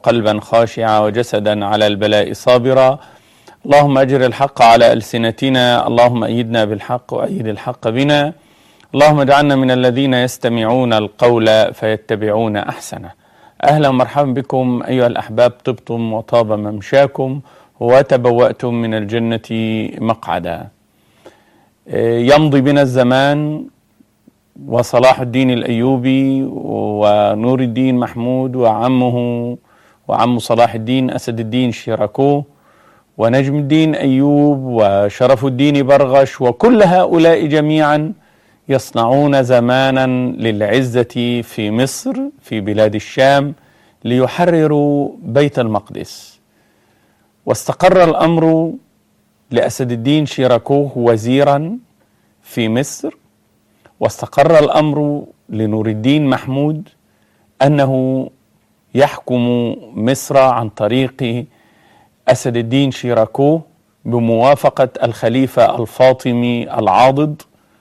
وقلبا خاشعا وجسدا على البلاء صابرا اللهم اجر الحق على السنتنا اللهم ايدنا بالحق وايد الحق بنا اللهم اجعلنا من الذين يستمعون القول فيتبعون احسنه اهلا ومرحبا بكم ايها الاحباب طبتم وطاب ممشاكم وتبواتم من الجنه مقعدا يمضي بنا الزمان وصلاح الدين الايوبي ونور الدين محمود وعمه وعم صلاح الدين اسد الدين شيراكو ونجم الدين ايوب وشرف الدين برغش وكل هؤلاء جميعا يصنعون زمانا للعزه في مصر في بلاد الشام ليحرروا بيت المقدس واستقر الامر لاسد الدين شيراكوه وزيرا في مصر واستقر الامر لنور الدين محمود انه يحكم مصر عن طريق اسد الدين شيراكو بموافقه الخليفه الفاطمي العاضد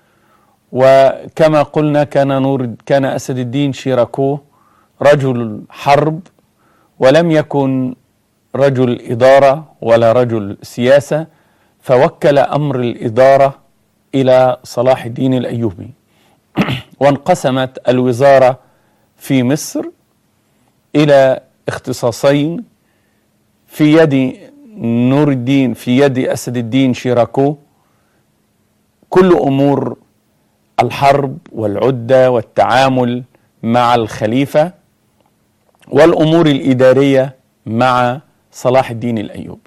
وكما قلنا كان نور كان اسد الدين شيراكو رجل حرب ولم يكن رجل اداره ولا رجل سياسه فوكل امر الاداره الى صلاح الدين الايوبي وانقسمت الوزاره في مصر الى اختصاصين في يد نور الدين في يد اسد الدين شيراكو كل امور الحرب والعده والتعامل مع الخليفه والامور الاداريه مع صلاح الدين الايوبي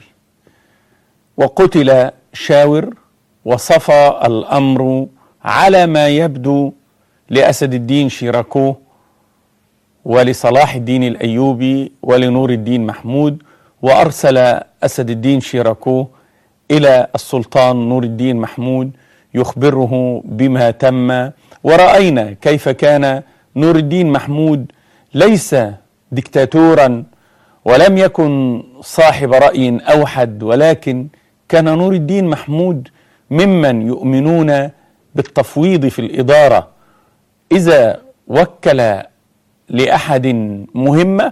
وقتل شاور وصفى الامر على ما يبدو لاسد الدين شيراكو ولصلاح الدين الايوبي ولنور الدين محمود وارسل اسد الدين شيراكو الى السلطان نور الدين محمود يخبره بما تم وراينا كيف كان نور الدين محمود ليس دكتاتورا ولم يكن صاحب راي اوحد ولكن كان نور الدين محمود ممن يؤمنون بالتفويض في الاداره اذا وكل لاحد مهمه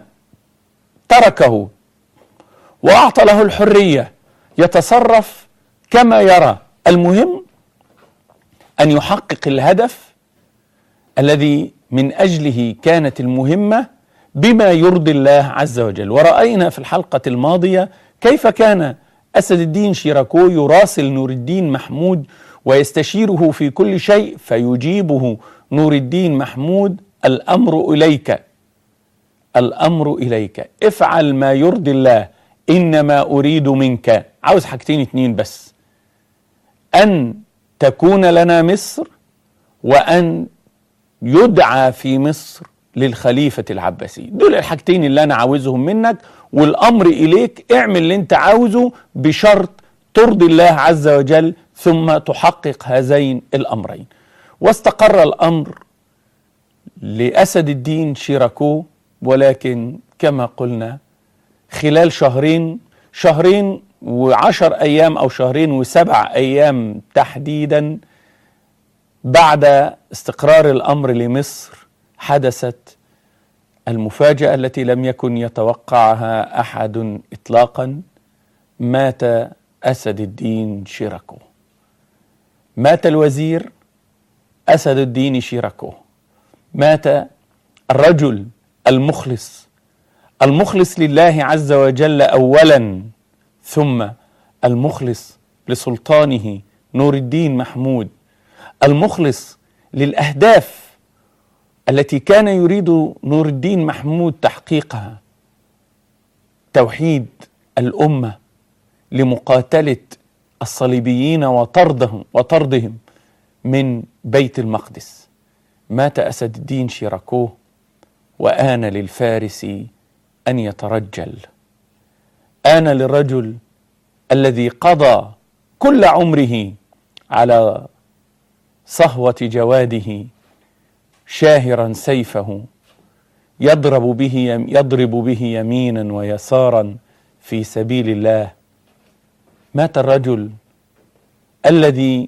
تركه واعطى له الحريه يتصرف كما يرى المهم ان يحقق الهدف الذي من اجله كانت المهمه بما يرضي الله عز وجل وراينا في الحلقه الماضيه كيف كان اسد الدين شيراكو يراسل نور الدين محمود ويستشيره في كل شيء فيجيبه نور الدين محمود الامر اليك الامر اليك افعل ما يرضي الله انما اريد منك عاوز حاجتين اتنين بس ان تكون لنا مصر وان يدعى في مصر للخليفة العباسي دول الحاجتين اللي أنا عاوزهم منك والأمر إليك اعمل اللي أنت عاوزه بشرط ترضي الله عز وجل ثم تحقق هذين الأمرين واستقر الأمر لأسد الدين شيراكو ولكن كما قلنا خلال شهرين شهرين وعشر أيام أو شهرين وسبع أيام تحديدا بعد استقرار الأمر لمصر حدثت المفاجأة التي لم يكن يتوقعها أحد إطلاقا مات أسد الدين شيراكو مات الوزير أسد الدين شيراكو مات الرجل المخلص المخلص لله عز وجل أولا ثم المخلص لسلطانه نور الدين محمود المخلص للأهداف التي كان يريد نور الدين محمود تحقيقها توحيد الامه لمقاتله الصليبيين وطردهم وطردهم من بيت المقدس مات اسد الدين شيراكوه وان للفارس ان يترجل ان للرجل الذي قضى كل عمره على صهوه جواده شاهرا سيفه يضرب به يضرب به يمينا ويسارا في سبيل الله مات الرجل الذي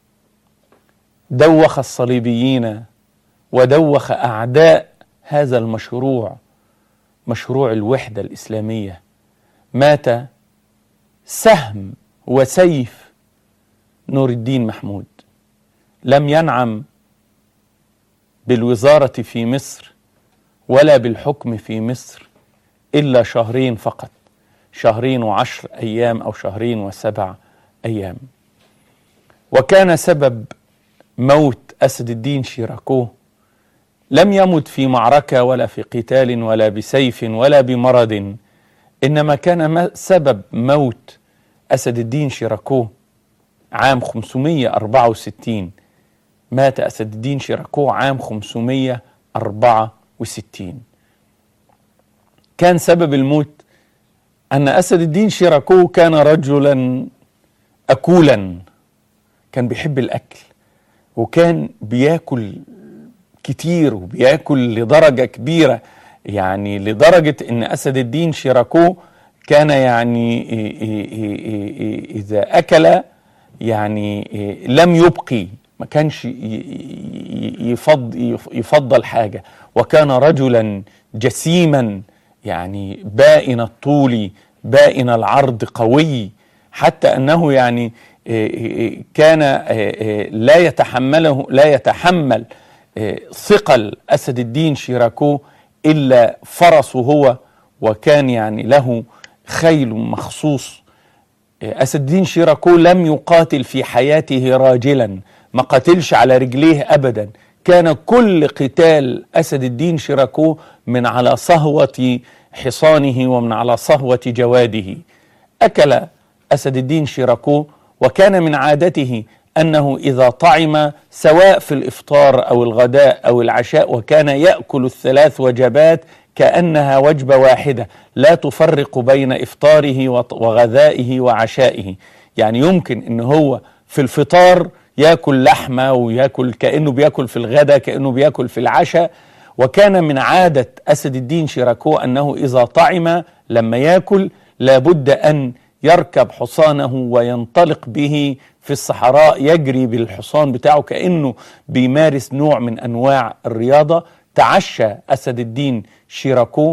دوخ الصليبيين ودوخ اعداء هذا المشروع مشروع الوحدة الإسلامية مات سهم وسيف نور الدين محمود لم ينعم بالوزارة في مصر ولا بالحكم في مصر إلا شهرين فقط شهرين وعشر أيام أو شهرين وسبع أيام وكان سبب موت أسد الدين شيراكو لم يمت في معركة ولا في قتال ولا بسيف ولا بمرض إنما كان سبب موت أسد الدين شيراكو عام 564 مات أسد الدين شيراكو عام 564 كان سبب الموت أن أسد الدين شيراكو كان رجلا أكولا كان بيحب الأكل وكان بياكل كتير وبياكل لدرجة كبيرة يعني لدرجة أن أسد الدين شيراكو كان يعني إذا أكل يعني لم يبقي ما كانش يفضل, يفضل حاجة وكان رجلا جسيما يعني بائن الطول بائن العرض قوي حتى أنه يعني كان لا يتحمله لا يتحمل ثقل أسد الدين شيراكو إلا فرسه هو وكان يعني له خيل مخصوص أسد الدين شيراكو لم يقاتل في حياته راجلا ما قاتلش على رجليه أبدا كان كل قتال أسد الدين شيراكو من على صهوة حصانه ومن على صهوة جواده أكل أسد الدين شيراكو وكان من عادته انه اذا طعم سواء في الافطار او الغداء او العشاء وكان ياكل الثلاث وجبات كانها وجبه واحده لا تفرق بين افطاره وغذائه وعشائه يعني يمكن ان هو في الفطار ياكل لحمه وياكل كانه بياكل في الغداء كانه بياكل في العشاء وكان من عاده اسد الدين شيراكو انه اذا طعم لما ياكل لابد ان يركب حصانه وينطلق به في الصحراء يجري بالحصان بتاعه كأنه بيمارس نوع من أنواع الرياضة تعشى أسد الدين شيراكو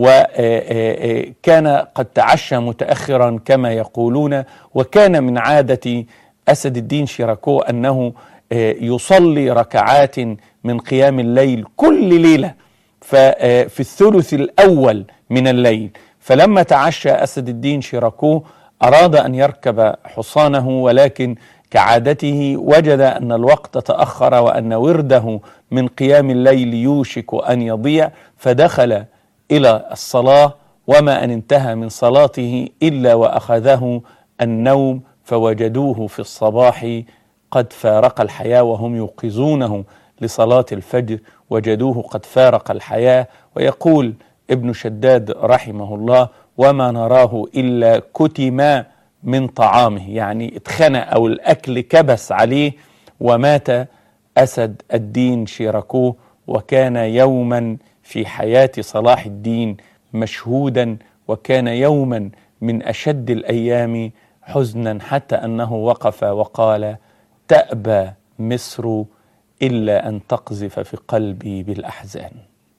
وكان قد تعشى متأخرا كما يقولون وكان من عادة أسد الدين شيراكو أنه يصلي ركعات من قيام الليل كل ليلة في الثلث الأول من الليل فلما تعشى أسد الدين شيراكو أراد أن يركب حصانه ولكن كعادته وجد أن الوقت تأخر وأن ورده من قيام الليل يوشك أن يضيع فدخل إلى الصلاة وما أن انتهى من صلاته إلا وأخذه النوم فوجدوه في الصباح قد فارق الحياة وهم يوقظونه لصلاة الفجر وجدوه قد فارق الحياة ويقول ابن شداد رحمه الله وما نراه إلا كتم من طعامه يعني اتخنق أو الأكل كبس عليه ومات أسد الدين شيراكوه وكان يوما في حياة صلاح الدين مشهودا وكان يوما من أشد الأيام حزنا حتى أنه وقف وقال تأبى مصر إلا أن تقذف في قلبي بالأحزان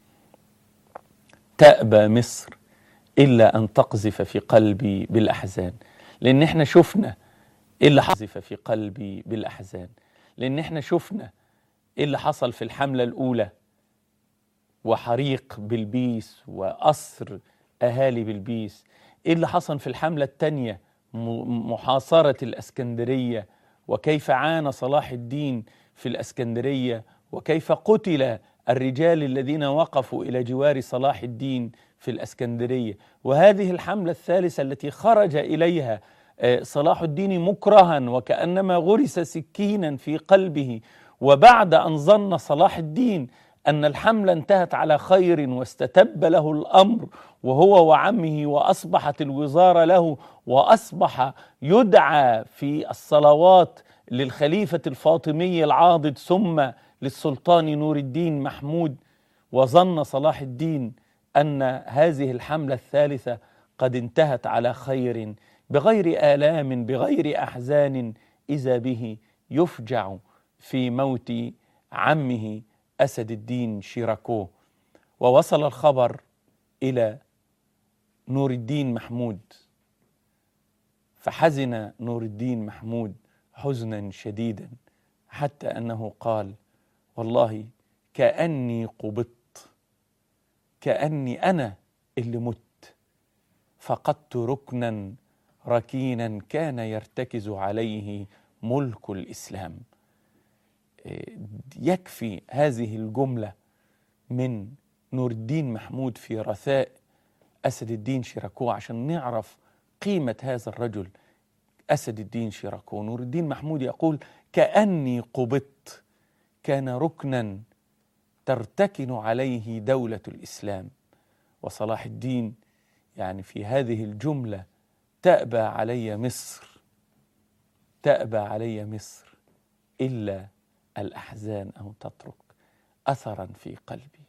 تأبى مصر إلا أن تقذف في قلبي بالأحزان لأن احنا شفنا إيه اللي حصل في قلبي بالأحزان لأن احنا شفنا إيه اللي حصل في الحملة الأولى وحريق بلبيس وأسر أهالي بلبيس إيه اللي حصل في الحملة الثانية محاصرة الأسكندرية وكيف عانى صلاح الدين في الأسكندرية وكيف قتل الرجال الذين وقفوا إلى جوار صلاح الدين في الاسكندريه وهذه الحمله الثالثه التي خرج اليها آه، صلاح الدين مكرها وكانما غرس سكينا في قلبه وبعد ان ظن صلاح الدين ان الحمله انتهت على خير واستتب له الامر وهو وعمه واصبحت الوزاره له واصبح يدعى في الصلوات للخليفه الفاطمي العاضد ثم للسلطان نور الدين محمود وظن صلاح الدين ان هذه الحمله الثالثه قد انتهت على خير بغير الام بغير احزان اذا به يفجع في موت عمه اسد الدين شيراكو ووصل الخبر إلى نور الدين محمود فحزن نور الدين محمود حزنا شديدا حتى انه قال والله كاني قبضت كاني انا اللي مت فقدت ركنا ركينا كان يرتكز عليه ملك الاسلام يكفي هذه الجمله من نور الدين محمود في رثاء اسد الدين شيراكو عشان نعرف قيمه هذا الرجل اسد الدين شيراكو نور الدين محمود يقول كاني قبضت كان ركنا ترتكن عليه دوله الاسلام وصلاح الدين يعني في هذه الجمله تابى علي مصر تابى علي مصر الا الاحزان او تترك اثرا في قلبي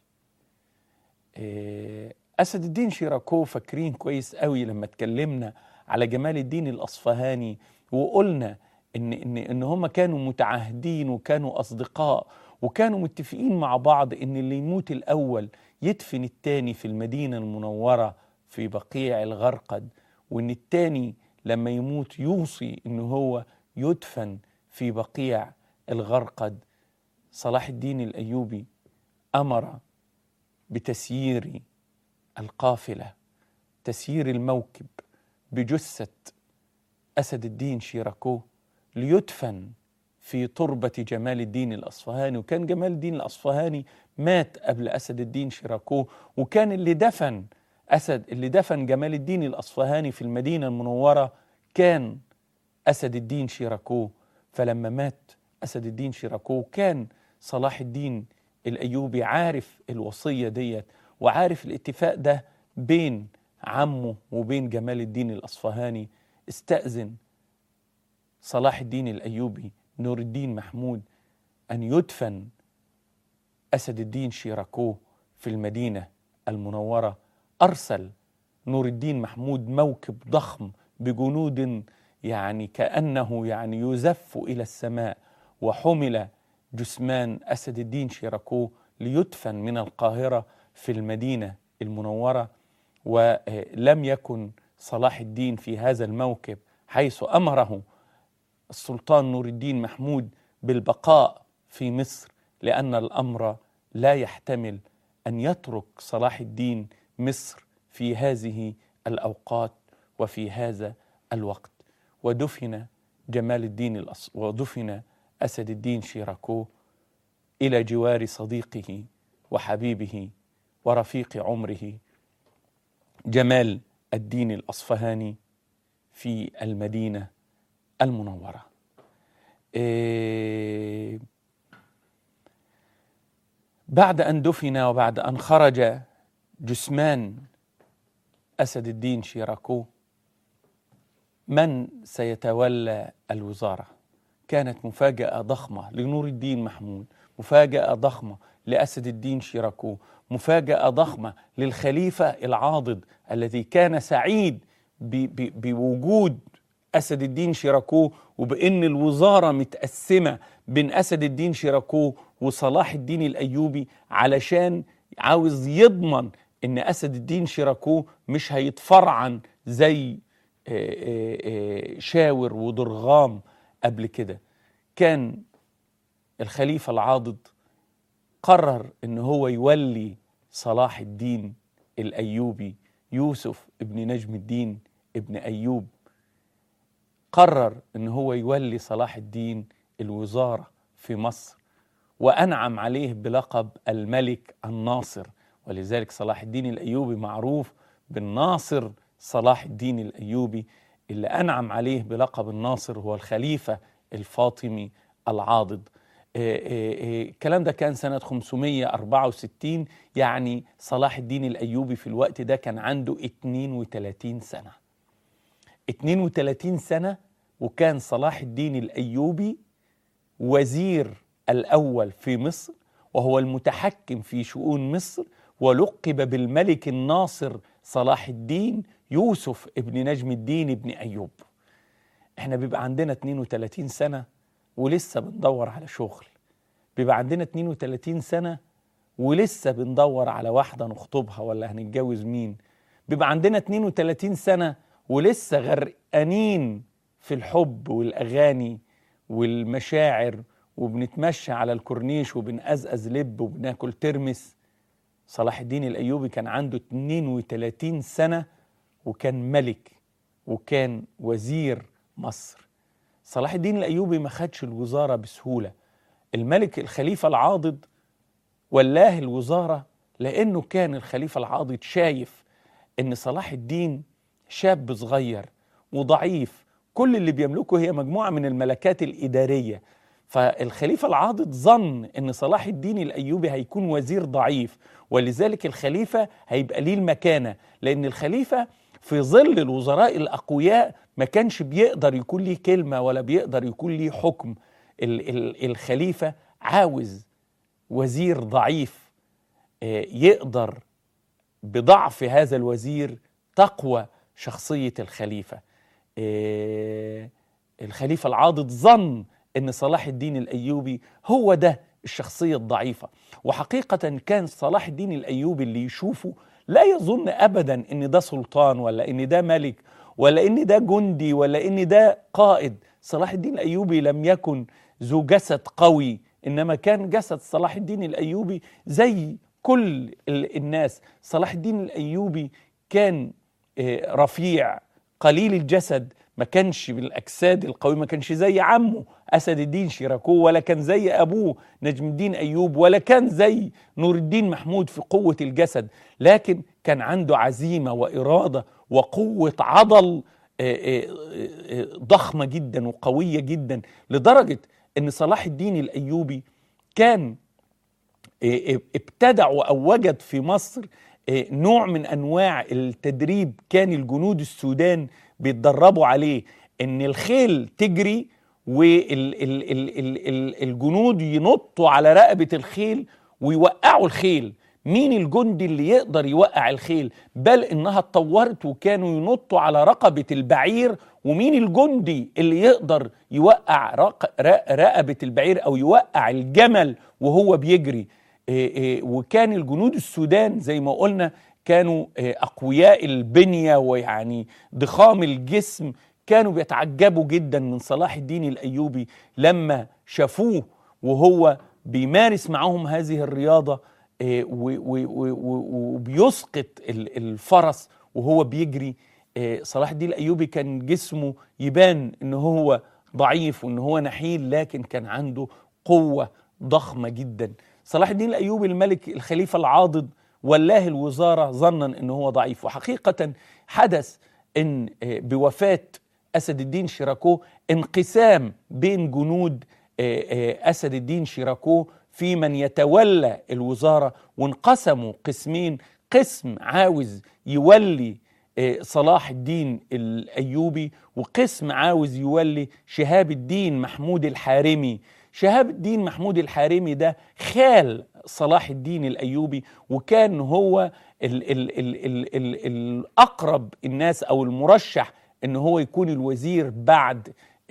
اسد الدين شيراكو فاكرين كويس قوي لما اتكلمنا على جمال الدين الاصفهاني وقلنا ان ان ان هم كانوا متعاهدين وكانوا اصدقاء وكانوا متفقين مع بعض ان اللي يموت الاول يدفن التاني في المدينه المنوره في بقيع الغرقد وان التاني لما يموت يوصي ان هو يدفن في بقيع الغرقد صلاح الدين الايوبي امر بتسيير القافله تسيير الموكب بجثه اسد الدين شيراكو ليدفن في تربه جمال الدين الاصفهاني وكان جمال الدين الاصفهاني مات قبل اسد الدين شيراكو وكان اللي دفن اسد اللي دفن جمال الدين الاصفهاني في المدينه المنوره كان اسد الدين شيراكو فلما مات اسد الدين شيراكو كان صلاح الدين الايوبي عارف الوصيه ديت وعارف الاتفاق ده بين عمه وبين جمال الدين الاصفهاني استاذن صلاح الدين الايوبي نور الدين محمود ان يدفن اسد الدين شيراكو في المدينه المنوره ارسل نور الدين محمود موكب ضخم بجنود يعني كانه يعني يزف الى السماء وحمل جثمان اسد الدين شيراكو ليدفن من القاهره في المدينه المنوره ولم يكن صلاح الدين في هذا الموكب حيث امره السلطان نور الدين محمود بالبقاء في مصر لان الامر لا يحتمل ان يترك صلاح الدين مصر في هذه الاوقات وفي هذا الوقت ودفن جمال الدين الأص... ودفن اسد الدين شيراكو الى جوار صديقه وحبيبه ورفيق عمره جمال الدين الاصفهاني في المدينه المنوره إيه بعد ان دفن وبعد ان خرج جثمان اسد الدين شيراكو من سيتولى الوزاره كانت مفاجاه ضخمه لنور الدين محمود مفاجاه ضخمه لاسد الدين شيراكو مفاجاه ضخمه للخليفه العاضد الذي كان سعيد بوجود اسد الدين شيراكو وبان الوزاره متقسمه بين اسد الدين شيراكو وصلاح الدين الايوبي علشان عاوز يضمن ان اسد الدين شيراكو مش هيتفرعن زي شاور وضرغام قبل كده كان الخليفه العاضد قرر ان هو يولي صلاح الدين الايوبي يوسف ابن نجم الدين ابن ايوب قرر ان هو يولي صلاح الدين الوزاره في مصر وانعم عليه بلقب الملك الناصر ولذلك صلاح الدين الايوبي معروف بالناصر صلاح الدين الايوبي اللي انعم عليه بلقب الناصر هو الخليفه الفاطمي العاضد الكلام ده كان سنة 564 يعني صلاح الدين الأيوبي في الوقت ده كان عنده 32 سنة 32 سنة وكان صلاح الدين الأيوبي وزير الأول في مصر وهو المتحكم في شؤون مصر ولقب بالملك الناصر صلاح الدين يوسف ابن نجم الدين ابن أيوب احنا بيبقى عندنا 32 سنة ولسه بندور على شغل بيبقى عندنا 32 سنة ولسه بندور على واحدة نخطبها ولا هنتجوز مين بيبقى عندنا 32 سنة ولسه غرقانين في الحب والأغاني والمشاعر وبنتمشى على الكورنيش وبنقزقز لب وبناكل ترمس صلاح الدين الأيوبي كان عنده 32 سنة وكان ملك وكان وزير مصر صلاح الدين الأيوبي ما خدش الوزارة بسهولة الملك الخليفة العاضد ولاه الوزارة لأنه كان الخليفة العاضد شايف إن صلاح الدين شاب صغير وضعيف كل اللي بيملكه هي مجموعة من الملكات الإدارية فالخليفة العاضد ظن أن صلاح الدين الأيوبي هيكون وزير ضعيف ولذلك الخليفة هيبقى ليه المكانة لأن الخليفة في ظل الوزراء الأقوياء ما كانش بيقدر يكون ليه كلمة ولا بيقدر يكون ليه حكم ال ال الخليفة عاوز وزير ضعيف يقدر بضعف هذا الوزير تقوى شخصية الخليفة الخليفة العاضد ظن ان صلاح الدين الايوبي هو ده الشخصيه الضعيفه وحقيقه كان صلاح الدين الايوبي اللي يشوفه لا يظن ابدا ان ده سلطان ولا ان ده ملك ولا ان ده جندي ولا ان ده قائد صلاح الدين الايوبي لم يكن ذو جسد قوي انما كان جسد صلاح الدين الايوبي زي كل الناس صلاح الدين الايوبي كان رفيع قليل الجسد ما كانش بالاجساد القويه ما كانش زي عمه اسد الدين شيراكو ولا كان زي ابوه نجم الدين ايوب ولا كان زي نور الدين محمود في قوه الجسد لكن كان عنده عزيمه واراده وقوه عضل ضخمه جدا وقويه جدا لدرجه ان صلاح الدين الايوبي كان ابتدع او وجد في مصر نوع من انواع التدريب كان الجنود السودان بيتدربوا عليه ان الخيل تجري والجنود ينطوا على رقبه الخيل ويوقعوا الخيل مين الجندي اللي يقدر يوقع الخيل بل انها اتطورت وكانوا ينطوا على رقبه البعير ومين الجندي اللي يقدر يوقع رقبه البعير او يوقع الجمل وهو بيجري وكان الجنود السودان زي ما قلنا كانوا اقوياء البنيه ويعني ضخام الجسم كانوا بيتعجبوا جدا من صلاح الدين الايوبي لما شافوه وهو بيمارس معهم هذه الرياضه وبيسقط الفرس وهو بيجري صلاح الدين الايوبي كان جسمه يبان ان هو ضعيف وان هو نحيل لكن كان عنده قوه ضخمه جدا صلاح الدين الايوبي الملك الخليفه العاضد ولاه الوزاره ظنا ان هو ضعيف وحقيقه حدث ان بوفاه اسد الدين شيراكو انقسام بين جنود اسد الدين شيراكو في من يتولى الوزاره وانقسموا قسمين قسم عاوز يولي صلاح الدين الايوبي وقسم عاوز يولي شهاب الدين محمود الحارمي شهاب الدين محمود الحارمي ده خال صلاح الدين الايوبي وكان هو ال ال ال ال ال الاقرب الناس او المرشح ان هو يكون الوزير بعد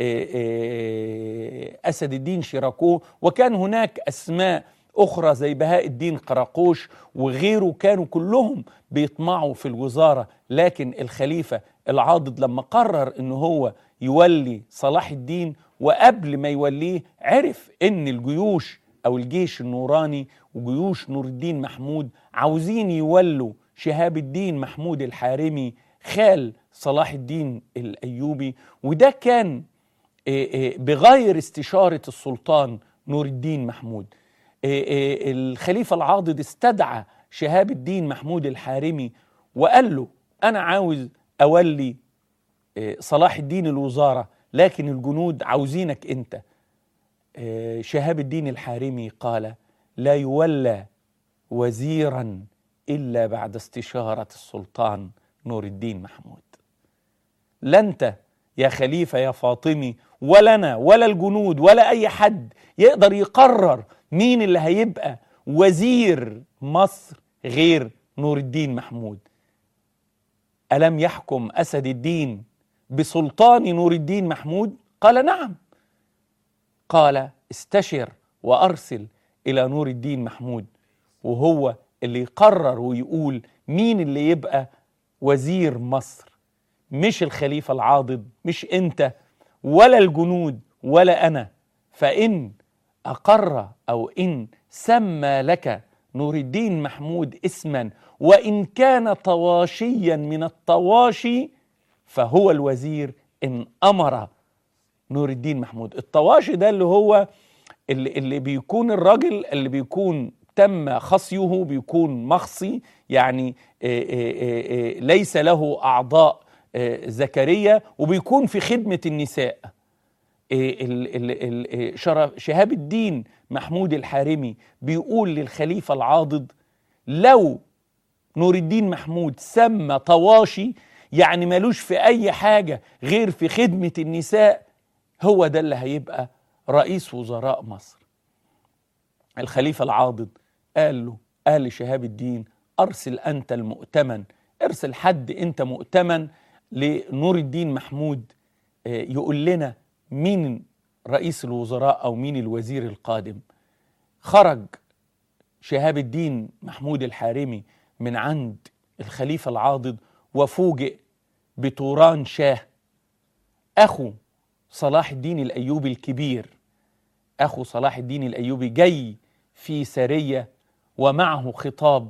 اسد الدين شيراكو وكان هناك اسماء اخرى زي بهاء الدين قراقوش وغيره كانوا كلهم بيطمعوا في الوزاره لكن الخليفه العاضد لما قرر ان هو يولي صلاح الدين وقبل ما يوليه عرف ان الجيوش او الجيش النوراني وجيوش نور الدين محمود عاوزين يولوا شهاب الدين محمود الحارمي خال صلاح الدين الايوبي وده كان بغير استشاره السلطان نور الدين محمود الخليفه العاضد استدعى شهاب الدين محمود الحارمي وقال له انا عاوز اولي صلاح الدين الوزاره لكن الجنود عاوزينك انت شهاب الدين الحارمي قال لا يولى وزيرا الا بعد استشاره السلطان نور الدين محمود لا انت يا خليفه يا فاطمي ولا انا ولا الجنود ولا اي حد يقدر يقرر مين اللي هيبقى وزير مصر غير نور الدين محمود الم يحكم اسد الدين بسلطان نور الدين محمود قال نعم قال استشر وارسل الى نور الدين محمود وهو اللي يقرر ويقول مين اللي يبقى وزير مصر مش الخليفة العاضد مش انت ولا الجنود ولا انا فان اقر او ان سمى لك نور الدين محمود اسما وان كان طواشيا من الطواشي فهو الوزير ان امر نور الدين محمود الطواشي ده اللي هو اللي, اللي بيكون الراجل اللي بيكون تم خصيه بيكون مخصي يعني آآ آآ ليس له اعضاء ذكريه وبيكون في خدمه النساء شهاب الدين محمود الحارمي بيقول للخليفه العاضد لو نور الدين محمود سمى طواشي يعني ملوش في اي حاجه غير في خدمه النساء هو ده اللي هيبقى رئيس وزراء مصر الخليفه العاضد قال له قال لشهاب الدين ارسل انت المؤتمن ارسل حد انت مؤتمن لنور الدين محمود يقول لنا مين رئيس الوزراء او مين الوزير القادم خرج شهاب الدين محمود الحارمي من عند الخليفه العاضد وفوجئ بطوران شاه اخو صلاح الدين الايوبي الكبير اخو صلاح الدين الايوبي جاي في سريه ومعه خطاب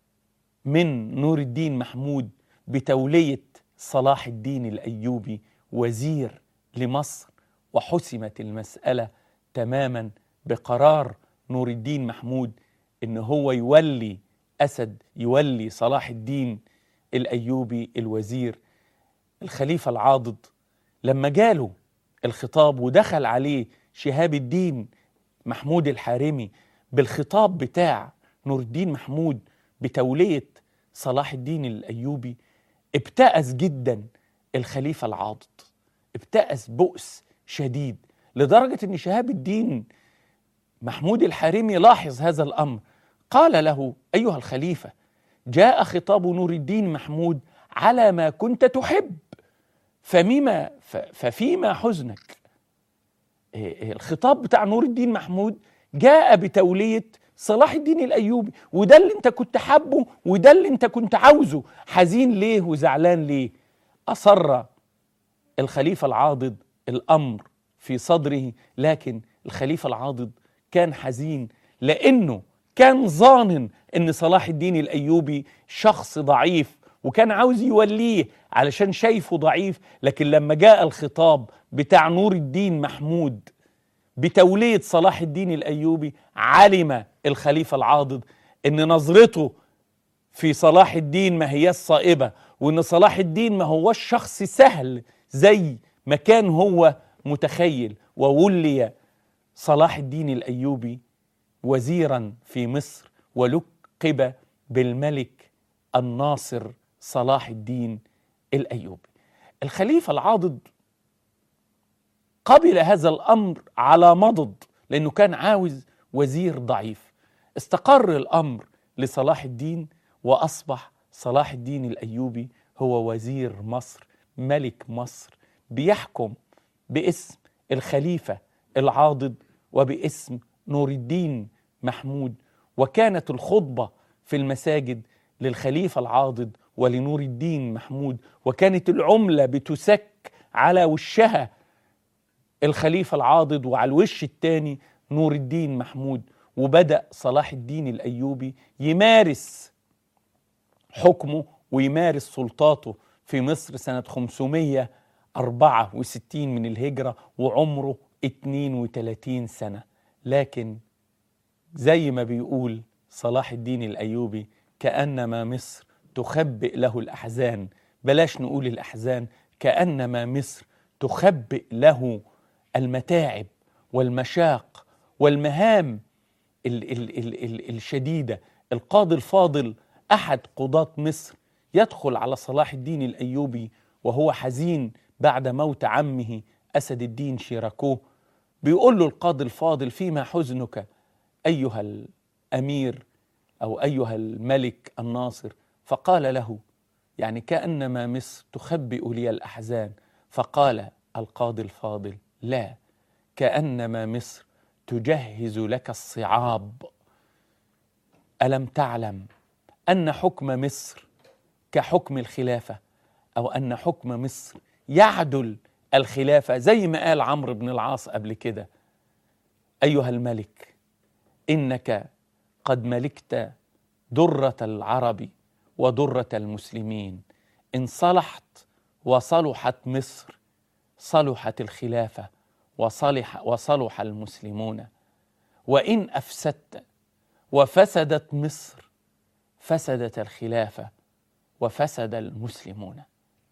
من نور الدين محمود بتوليه صلاح الدين الايوبي وزير لمصر وحسمت المساله تماما بقرار نور الدين محمود ان هو يولي اسد يولي صلاح الدين الايوبي الوزير الخليفه العاضد لما جاله الخطاب ودخل عليه شهاب الدين محمود الحارمي بالخطاب بتاع نور الدين محمود بتوليه صلاح الدين الايوبي ابتأس جدا الخليفه العاضد ابتأس بؤس شديد لدرجه ان شهاب الدين محمود الحارمي لاحظ هذا الامر قال له ايها الخليفه جاء خطاب نور الدين محمود على ما كنت تحب فمما ففيما حزنك الخطاب بتاع نور الدين محمود جاء بتوليه صلاح الدين الايوبي وده اللي انت كنت حابه وده اللي انت كنت عاوزه حزين ليه وزعلان ليه اصر الخليفه العاضد الامر في صدره لكن الخليفه العاضد كان حزين لانه كان ظانن ان صلاح الدين الايوبي شخص ضعيف وكان عاوز يوليه علشان شايفه ضعيف لكن لما جاء الخطاب بتاع نور الدين محمود بتوليه صلاح الدين الايوبي علم الخليفه العاضد ان نظرته في صلاح الدين ما هي الصائبه وان صلاح الدين ما هوش شخص سهل زي ما كان هو متخيل وولي صلاح الدين الايوبي وزيرا في مصر ولقب بالملك الناصر صلاح الدين الايوبي الخليفه العاضد قبل هذا الامر على مضض لانه كان عاوز وزير ضعيف استقر الامر لصلاح الدين واصبح صلاح الدين الايوبي هو وزير مصر ملك مصر بيحكم باسم الخليفه العاضد وباسم نور الدين محمود وكانت الخطبه في المساجد للخليفه العاضد ولنور الدين محمود وكانت العمله بتسك على وشها الخليفه العاضد وعلى الوش الثاني نور الدين محمود وبدا صلاح الدين الايوبي يمارس حكمه ويمارس سلطاته في مصر سنه 564 من الهجره وعمره 32 سنه لكن زي ما بيقول صلاح الدين الايوبي كانما مصر تخبئ له الاحزان بلاش نقول الاحزان كانما مصر تخبئ له المتاعب والمشاق والمهام ال ال ال ال الشديده القاضي الفاضل احد قضاه مصر يدخل على صلاح الدين الايوبي وهو حزين بعد موت عمه اسد الدين شيراكوه بيقول له القاضي الفاضل فيما حزنك ايها الامير او ايها الملك الناصر فقال له يعني كانما مصر تخبئ لي الاحزان فقال القاضي الفاضل لا كانما مصر تجهز لك الصعاب الم تعلم ان حكم مصر كحكم الخلافه او ان حكم مصر يعدل الخلافه زي ما قال عمرو بن العاص قبل كده ايها الملك انك قد ملكت دره العرب ودره المسلمين ان صلحت وصلحت مصر صلحت الخلافه وصلح وصلح المسلمون وان افسدت وفسدت مصر فسدت الخلافه وفسد المسلمون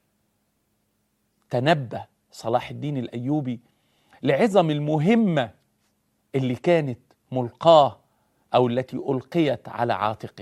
تنبه صلاح الدين الايوبي لعظم المهمه اللي كانت ملقاه او التي القيت على عاتقه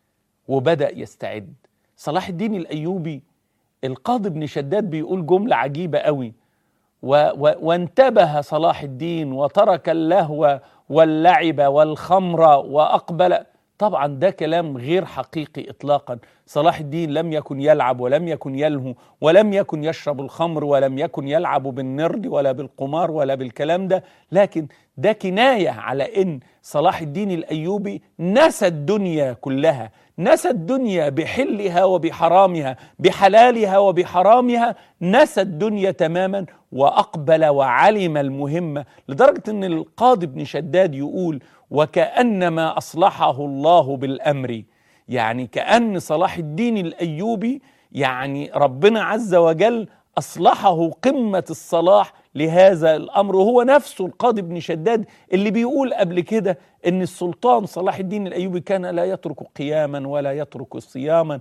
وبدا يستعد صلاح الدين الايوبي القاضي بن شداد بيقول جمله عجيبه قوي و و وانتبه صلاح الدين وترك اللهو واللعب والخمر واقبل طبعا ده كلام غير حقيقي اطلاقا صلاح الدين لم يكن يلعب ولم يكن يلهو ولم يكن يشرب الخمر ولم يكن يلعب بالنرد ولا بالقمار ولا بالكلام ده لكن ده كنايه على ان صلاح الدين الايوبي نسى الدنيا كلها نسى الدنيا بحلها وبحرامها بحلالها وبحرامها نسى الدنيا تماما واقبل وعلم المهمه لدرجه ان القاضي بن شداد يقول وكانما اصلحه الله بالامر يعني كان صلاح الدين الايوبي يعني ربنا عز وجل اصلحه قمه الصلاح لهذا الامر وهو نفسه القاضي بن شداد اللي بيقول قبل كده ان السلطان صلاح الدين الايوبي كان لا يترك قياما ولا يترك صياما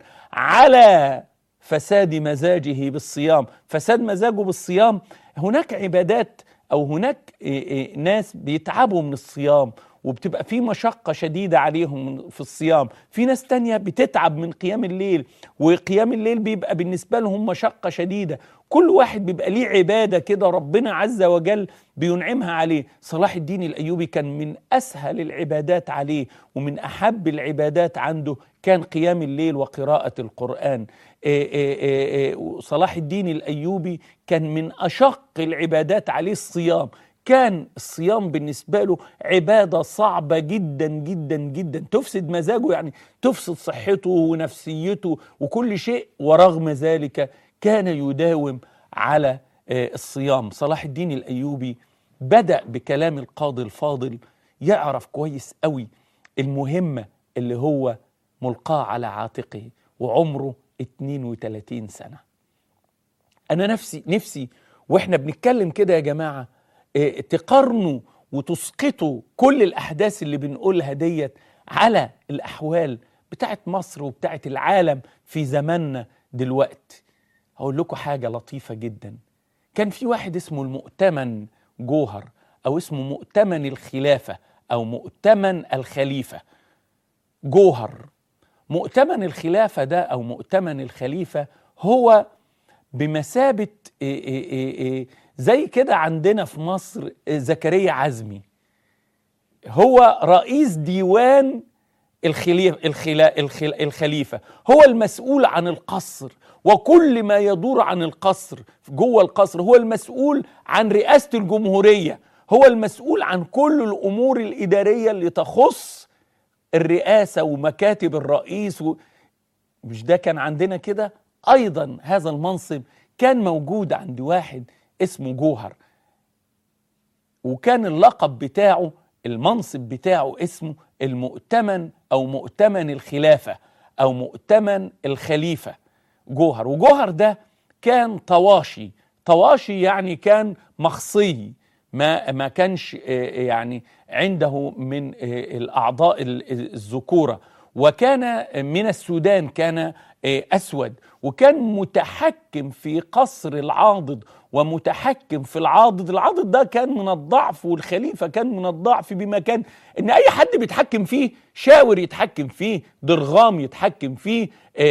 على فساد مزاجه بالصيام فساد مزاجه بالصيام هناك عبادات او هناك ناس بيتعبوا من الصيام وبتبقى في مشقة شديدة عليهم في الصيام في ناس تانية بتتعب من قيام الليل وقيام الليل بيبقى بالنسبة لهم مشقة شديدة كل واحد بيبقى ليه عبادة كده ربنا عز وجل بينعمها عليه صلاح الدين الأيوبي كان من أسهل العبادات عليه ومن أحب العبادات عنده كان قيام الليل وقراءة القرآن إيه إيه إيه صلاح الدين الأيوبي كان من أشق العبادات عليه الصيام كان الصيام بالنسبة له عبادة صعبة جدا جدا جدا تفسد مزاجه يعني تفسد صحته ونفسيته وكل شيء ورغم ذلك كان يداوم على الصيام صلاح الدين الأيوبي بدأ بكلام القاضي الفاضل يعرف كويس قوي المهمة اللي هو ملقاه على عاتقه وعمره 32 سنة أنا نفسي نفسي وإحنا بنتكلم كده يا جماعة تقارنوا وتسقطوا كل الأحداث اللي بنقولها ديت على الأحوال بتاعت مصر وبتاعت العالم في زماننا دلوقتي هقول لكم حاجة لطيفة جدا كان في واحد اسمه المؤتمن جوهر أو اسمه مؤتمن الخلافة أو مؤتمن الخليفة جوهر مؤتمن الخلافة ده أو مؤتمن الخليفة هو بمثابة إيه إيه إيه زي كده عندنا في مصر زكريا عزمي هو رئيس ديوان الخليفة, الخليفة هو المسؤول عن القصر وكل ما يدور عن القصر جوه القصر هو المسؤول عن رئاسة الجمهورية هو المسؤول عن كل الأمور الإدارية اللي تخص الرئاسة ومكاتب الرئيس و... مش ده كان عندنا كده أيضا هذا المنصب كان موجود عند واحد اسمه جوهر وكان اللقب بتاعه المنصب بتاعه اسمه المؤتمن او مؤتمن الخلافه او مؤتمن الخليفه جوهر وجوهر ده كان طواشي طواشي يعني كان مخصي ما ما كانش يعني عنده من الاعضاء الذكوره وكان من السودان كان اسود وكان متحكم في قصر العاضد ومتحكم في العاضد العاضد ده كان من الضعف والخليفة كان من الضعف بما كان ان اي حد بيتحكم فيه شاور يتحكم فيه درغام يتحكم فيه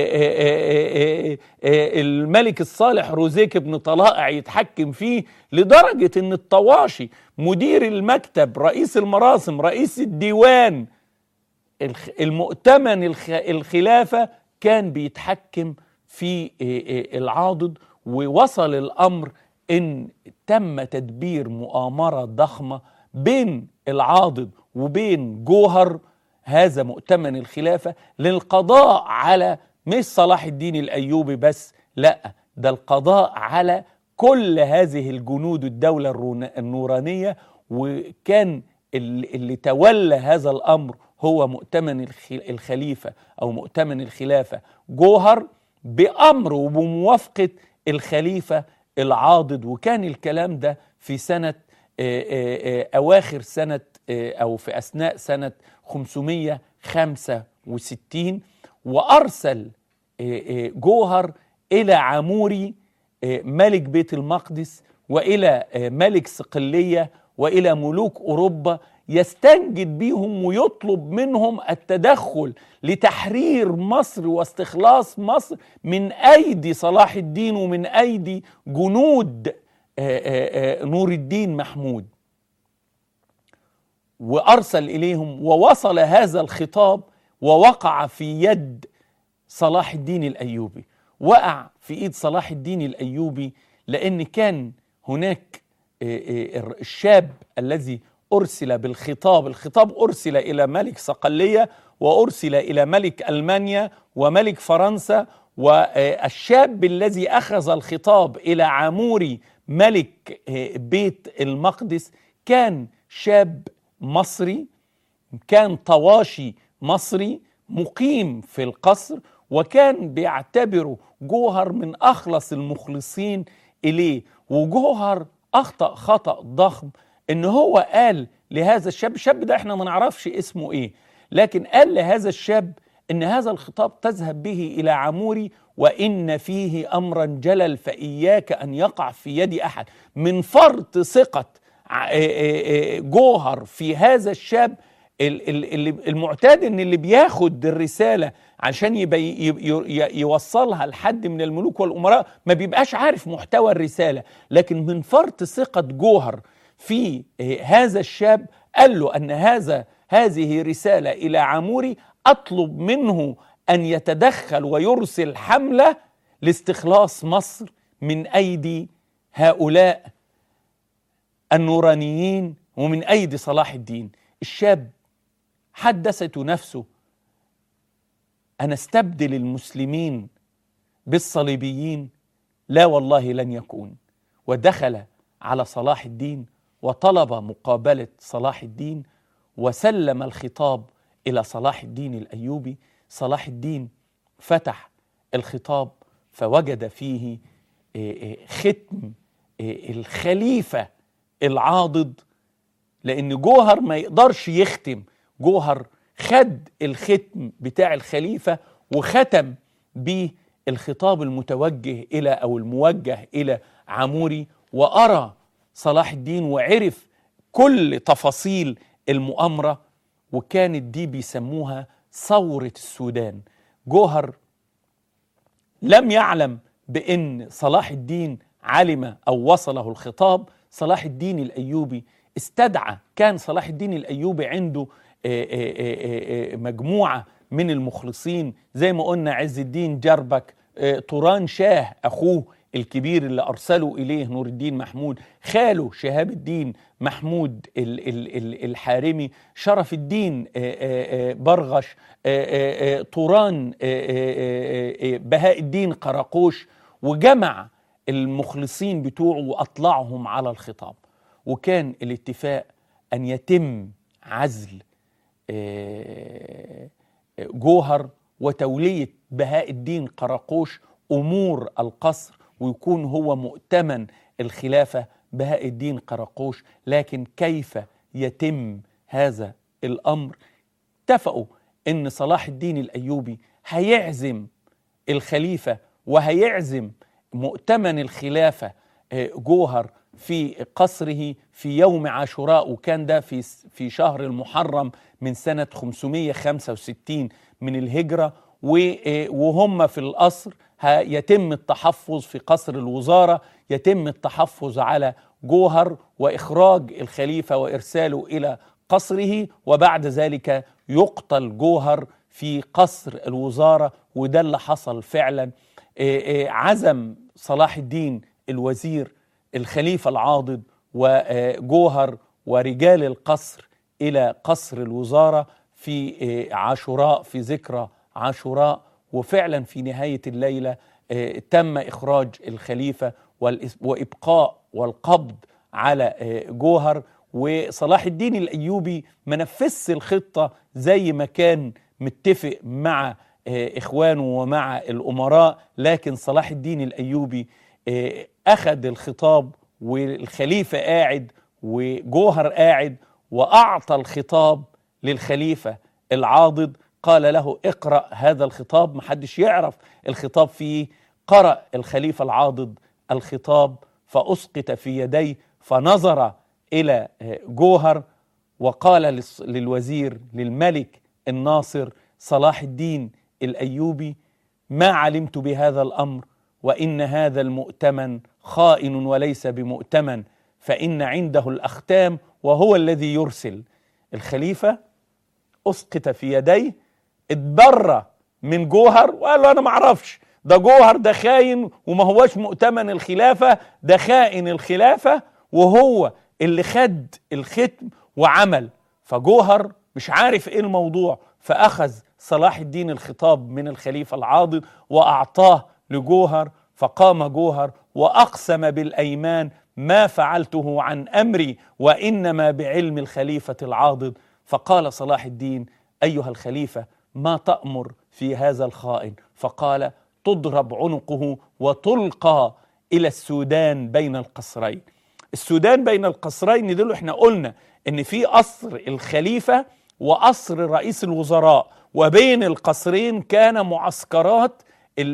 الملك الصالح روزيك بن طلائع يتحكم فيه لدرجة ان الطواشي مدير المكتب رئيس المراسم رئيس الديوان المؤتمن الخلافة كان بيتحكم في العاضد ووصل الامر ان تم تدبير مؤامره ضخمه بين العاضد وبين جوهر هذا مؤتمن الخلافة للقضاء على مش صلاح الدين الأيوبي بس لا ده القضاء على كل هذه الجنود الدولة النورانية وكان اللي تولى هذا الأمر هو مؤتمن الخليفة أو مؤتمن الخلافة جوهر بأمر وبموافقة الخليفة العاضد وكان الكلام ده في سنة أواخر سنة أو في أثناء سنة 565 وأرسل جوهر إلى عموري ملك بيت المقدس وإلى ملك صقلية وإلى ملوك أوروبا يستنجد بيهم ويطلب منهم التدخل لتحرير مصر واستخلاص مصر من أيدي صلاح الدين ومن أيدي جنود نور الدين محمود وارسل اليهم ووصل هذا الخطاب ووقع في يد صلاح الدين الايوبي وقع في ايد صلاح الدين الايوبي لان كان هناك الشاب الذي ارسل بالخطاب الخطاب ارسل الى ملك صقليه وارسل الى ملك المانيا وملك فرنسا والشاب الذي اخذ الخطاب الى عاموري ملك بيت المقدس كان شاب مصري كان طواشي مصري مقيم في القصر وكان بيعتبره جوهر من اخلص المخلصين اليه وجوهر اخطا خطا ضخم ان هو قال لهذا الشاب الشاب ده احنا ما نعرفش اسمه ايه لكن قال لهذا الشاب ان هذا الخطاب تذهب به الى عموري وان فيه امرا جلل فاياك ان يقع في يد احد من فرط ثقه جوهر في هذا الشاب المعتاد ان اللي بياخد الرساله عشان يبي يوصلها لحد من الملوك والامراء ما بيبقاش عارف محتوى الرساله لكن من فرط ثقه جوهر في هذا الشاب قال له ان هذا هذه رساله الى عموري اطلب منه ان يتدخل ويرسل حمله لاستخلاص مصر من ايدي هؤلاء النورانيين ومن ايدي صلاح الدين الشاب حدثت نفسه أن استبدل المسلمين بالصليبيين لا والله لن يكون ودخل على صلاح الدين وطلب مقابلة صلاح الدين وسلم الخطاب إلى صلاح الدين الأيوبي صلاح الدين فتح الخطاب فوجد فيه ختم الخليفة العاضد لأن جوهر ما يقدرش يختم جوهر خد الختم بتاع الخليفة وختم به الخطاب المتوجه إلى أو الموجه إلى عموري وأرى صلاح الدين وعرف كل تفاصيل المؤامرة وكانت دي بيسموها ثورة السودان جوهر لم يعلم بأن صلاح الدين علم أو وصله الخطاب صلاح الدين الأيوبي استدعى كان صلاح الدين الأيوبي عنده مجموعة من المخلصين زي ما قلنا عز الدين جربك طوران شاه أخوه الكبير اللي أرسلوا إليه نور الدين محمود خاله شهاب الدين محمود الحارمي شرف الدين برغش طوران بهاء الدين قراقوش وجمع المخلصين بتوعه وأطلعهم على الخطاب وكان الاتفاق أن يتم عزل جوهر وتولية بهاء الدين قراقوش أمور القصر ويكون هو مؤتمن الخلافة بهاء الدين قراقوش لكن كيف يتم هذا الأمر اتفقوا أن صلاح الدين الأيوبي هيعزم الخليفة وهيعزم مؤتمن الخلافة جوهر في قصره في يوم عاشوراء وكان ده في في شهر المحرم من سنة 565 من الهجرة وهم في القصر يتم التحفظ في قصر الوزارة يتم التحفظ على جوهر وإخراج الخليفة وإرساله إلى قصره وبعد ذلك يقتل جوهر في قصر الوزارة وده اللي حصل فعلا عزم صلاح الدين الوزير الخليفة العاضد وجوهر ورجال القصر إلى قصر الوزارة في آه، عاشوراء في ذكرى عاشوراء وفعلا في نهاية الليلة آه، تم إخراج الخليفة وإبقاء والقبض على آه، جوهر وصلاح الدين الأيوبي ما نفذش الخطة زي ما كان متفق مع إخوانه ومع الأمراء لكن صلاح الدين الأيوبي أخذ الخطاب والخليفة قاعد وجوهر قاعد وأعطى الخطاب للخليفة العاضد قال له اقرأ هذا الخطاب محدش يعرف الخطاب فيه قرأ الخليفة العاضد الخطاب فأسقط في يديه فنظر إلى جوهر وقال للوزير للملك الناصر صلاح الدين الأيوبي ما علمت بهذا الأمر وإن هذا المؤتمن خائن وليس بمؤتمن فإن عنده الأختام وهو الذي يرسل الخليفة أسقط في يديه اتبرى من جوهر وقال له أنا ما اعرفش ده جوهر ده خاين وما هوش مؤتمن الخلافة ده خائن الخلافة وهو اللي خد الختم وعمل فجوهر مش عارف ايه الموضوع فأخذ صلاح الدين الخطاب من الخليفة العاضد وأعطاه لجوهر فقام جوهر وأقسم بالأيمان ما فعلته عن امري وانما بعلم الخليفه العاضد فقال صلاح الدين ايها الخليفه ما تامر في هذا الخائن فقال تضرب عنقه وتلقى الى السودان بين القصرين السودان بين القصرين دول احنا قلنا ان في قصر الخليفه وقصر رئيس الوزراء وبين القصرين كان معسكرات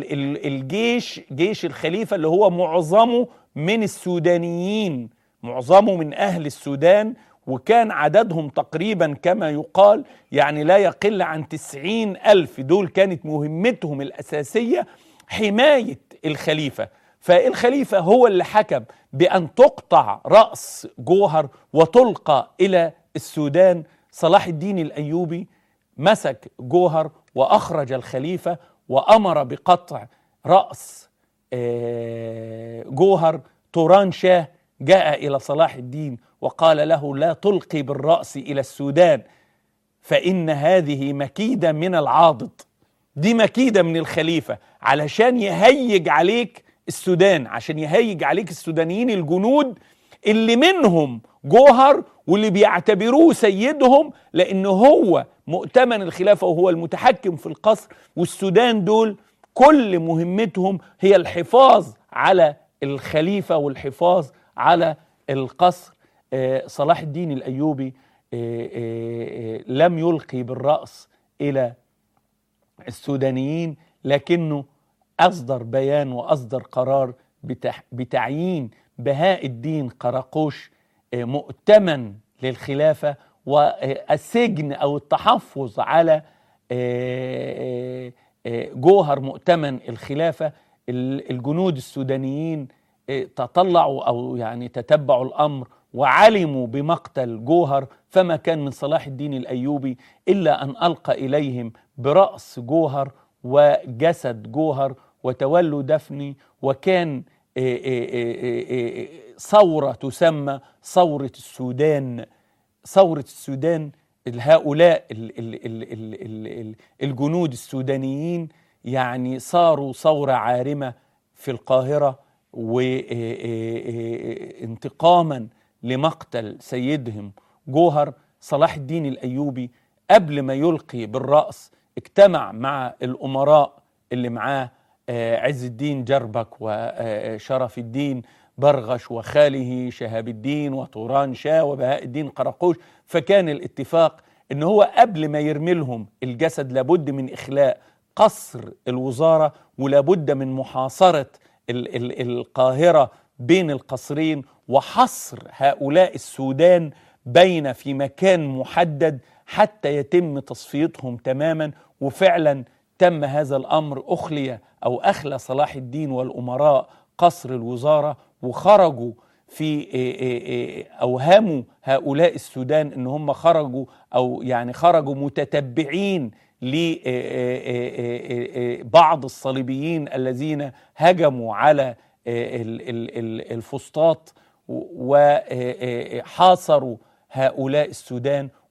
الجيش جيش الخليفه اللي هو معظمه من السودانيين معظمه من أهل السودان وكان عددهم تقريبا كما يقال يعني لا يقل عن تسعين ألف دول كانت مهمتهم الأساسية حماية الخليفة فالخليفة هو اللي حكم بأن تقطع رأس جوهر وتلقى إلى السودان صلاح الدين الأيوبي مسك جوهر وأخرج الخليفة وأمر بقطع رأس آه، جوهر توران شاه جاء إلى صلاح الدين وقال له لا تلقي بالرأس إلى السودان فإن هذه مكيدة من العاضد دي مكيدة من الخليفة علشان يهيج عليك السودان عشان يهيج عليك السودانيين الجنود اللي منهم جوهر واللي بيعتبروه سيدهم لأن هو مؤتمن الخلافة وهو المتحكم في القصر والسودان دول كل مهمتهم هي الحفاظ على الخليفه والحفاظ على القصر آه، صلاح الدين الايوبي آه، آه، لم يلقي بالراس الى السودانيين لكنه اصدر بيان واصدر قرار بتعيين بهاء الدين قراقوش مؤتمن للخلافه والسجن او التحفظ على جوهر مؤتمن الخلافه الجنود السودانيين آه، تطلعوا او يعني تتبعوا الامر وعلموا بمقتل جوهر فما كان من صلاح الدين الايوبي الا ان القى اليهم براس جوهر وجسد جوهر وتولوا دفني وكان آه، آه، ثوره تسمى ثوره السودان ثوره السودان هؤلاء الجنود السودانيين يعني صاروا ثورة عارمة في القاهرة وانتقاما لمقتل سيدهم جوهر صلاح الدين الأيوبي قبل ما يلقي بالرأس اجتمع مع الأمراء اللي معاه عز الدين جربك وشرف الدين برغش وخاله شهاب الدين وطوران شاه وبهاء الدين قراقوش فكان الاتفاق ان هو قبل ما يرمي لهم الجسد لابد من اخلاء قصر الوزاره ولابد من محاصره ال ال القاهره بين القصرين وحصر هؤلاء السودان بين في مكان محدد حتى يتم تصفيتهم تماما وفعلا تم هذا الامر اخلي او اخلى صلاح الدين والامراء قصر الوزاره وخرجوا في اوهموا هؤلاء السودان ان هم خرجوا او يعني خرجوا متتبعين لبعض الصليبيين الذين هجموا على الفسطاط وحاصروا هؤلاء السودان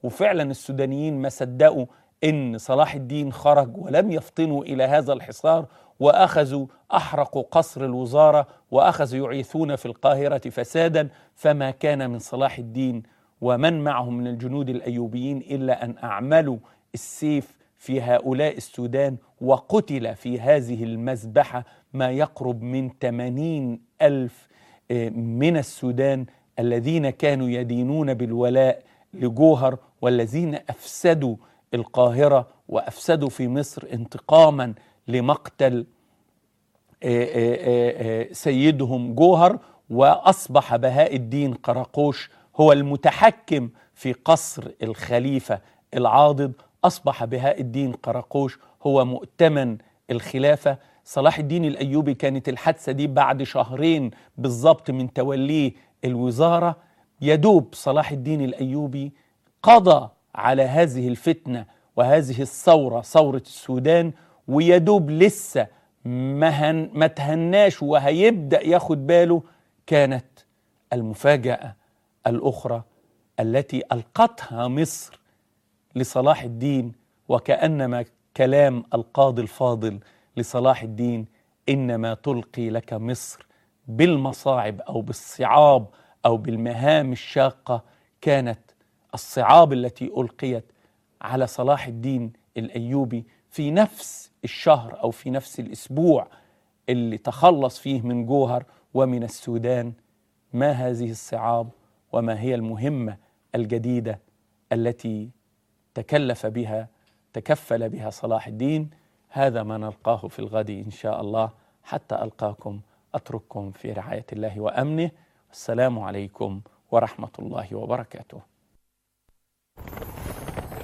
وفعلا السودانيين ما صدقوا ان صلاح الدين خرج ولم يفطنوا الى هذا الحصار واخذوا احرقوا قصر الوزاره واخذوا يعيثون في القاهره فسادا فما كان من صلاح الدين ومن معه من الجنود الايوبيين الا ان اعملوا السيف في هؤلاء السودان وقتل في هذه المذبحه ما يقرب من 80 الف آه، من السودان الذين كانوا يدينون بالولاء لجوهر والذين افسدوا القاهره وافسدوا في مصر انتقاما لمقتل آه، آه، آه، سيدهم جوهر واصبح بهاء الدين قراقوش هو المتحكم في قصر الخليفه العاضد اصبح بهاء الدين قراقوش هو مؤتمن الخلافه صلاح الدين الايوبي كانت الحادثه دي بعد شهرين بالضبط من توليه الوزاره يدوب صلاح الدين الايوبي قضى على هذه الفتنه وهذه الثوره ثوره السودان ويدوب لسه ما, ما تهناش وهيبدا ياخد باله كانت المفاجاه الاخرى التي القتها مصر لصلاح الدين وكانما كلام القاضي الفاضل لصلاح الدين انما تلقي لك مصر بالمصاعب او بالصعاب او بالمهام الشاقه كانت الصعاب التي القيت على صلاح الدين الايوبي في نفس الشهر او في نفس الاسبوع اللي تخلص فيه من جوهر ومن السودان ما هذه الصعاب وما هي المهمه الجديده التي تكلف بها تكفل بها صلاح الدين هذا ما نلقاه في الغد ان شاء الله حتى القاكم اترككم في رعايه الله وامنه السلام عليكم ورحمه الله وبركاته